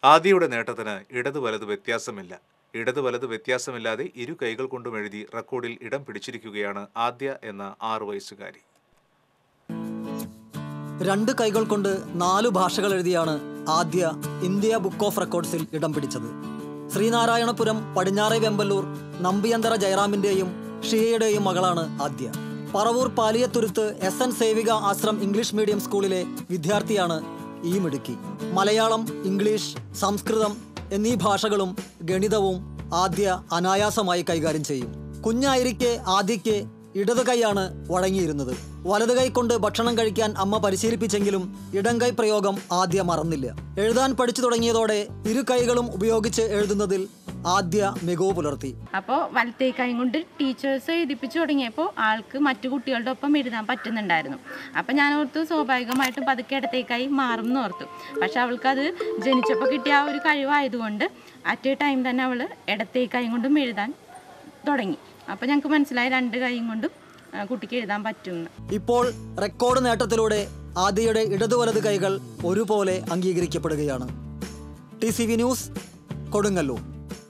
ആദ്യയുടെ നേട്ടത്തിന് ഇടത് വലത് വ്യത്യാസമില്ല ഇടത് വലത് വ്യത്യാസമില്ലാതെ ഇരു കൈകൾ കൊണ്ടും എഴുതി റെക്കോർഡിൽ ഇടം പിടിച്ചിരിക്കുകയാണ് ആദ്യ എന്ന ആറു വയസ്സുകാരി രണ്ട് കൈകൾ കൊണ്ട് നാലു ഭാഷകൾ എഴുതിയാണ് ആദ്യ ഇന്ത്യ ബുക്ക് ഓഫ് റെക്കോർഡ്സിൽ ഇടം പിടിച്ചത് ശ്രീനാരായണപുരം പടിഞ്ഞാറെ വെമ്പല്ലൂർ നമ്പിയന്തര ജയറാമിന്റെയും ഷിയയുടെയും മകളാണ് ആദ്യ Paravur Paliyathuruthu S N Sevika Ashram English medium സ്കൂളിലെ വിദ്യാർത്ഥിയാണ് ഈ മിടുക്കി മലയാളം ഇംഗ്ലീഷ് സംസ്കൃതം എന്നീ ഭാഷകളും ഗണിതവും ആദ്യ അനായാസമായി കൈകാര്യം ചെയ്യും കുഞ്ഞായിരിക്കെ ആദ്യയ്ക്ക് ഇടത് കൈയാണ് വഴങ്ങിയിരുന്നത് വലത് കൈ കൊണ്ട് ഭക്ഷണം കഴിക്കാൻ അമ്മ പരിശീലിപ്പിച്ചെങ്കിലും ഇടം കൈ പ്രയോഗം ആദ്യ മറന്നില്ല എഴുതാൻ പഠിച്ചു തുടങ്ങിയതോടെ ഇരു കൈകളും ഉപയോഗിച്ച് എഴുതുന്നതിൽ ആദ്യ മികവ് പുലർത്തി അപ്പോൾ വലത്തേ കൈ കൊണ്ട് ടീച്ചേഴ്സ് എഴുതിപ്പിച്ചു തുടങ്ങിയപ്പോൾ ആൾക്ക് മറ്റു കുട്ടികളുടെ ഒപ്പം എഴുതാൻ പറ്റുന്നുണ്ടായിരുന്നു അപ്പം ഞാൻ ഓർത്തു സ്വാഭാവികമായിട്ടും പതുക്കെ ഇടത്തേക്കായി മാറും എന്ന് ഓർത്തു പക്ഷെ അവൾക്കത് ജനിച്ചപ്പോൾ കിട്ടിയ ആ ഒരു കഴിവായതുകൊണ്ട് അറ്റ് എ ടൈം തന്നെ അവൾ ഇടത്തേ കൈ കൊണ്ടും എഴുതാൻ തുടങ്ങി അപ്പോൾ ഞങ്ങൾക്ക് മനസ്സിലായി രണ്ട് കൈയും കൊണ്ടും ആ, കുട്ടിക്ക് എഴുതാൻ പറ്റുമെന്ന് ഇപ്പോൾ റെക്കോർഡ് നേട്ടത്തിലൂടെ ആദിയുടെ ഇടതു വലത് കൈകൾ ഒരുപോലെ അംഗീകരിക്കപ്പെടുകയാണ് T C V news Kodungallur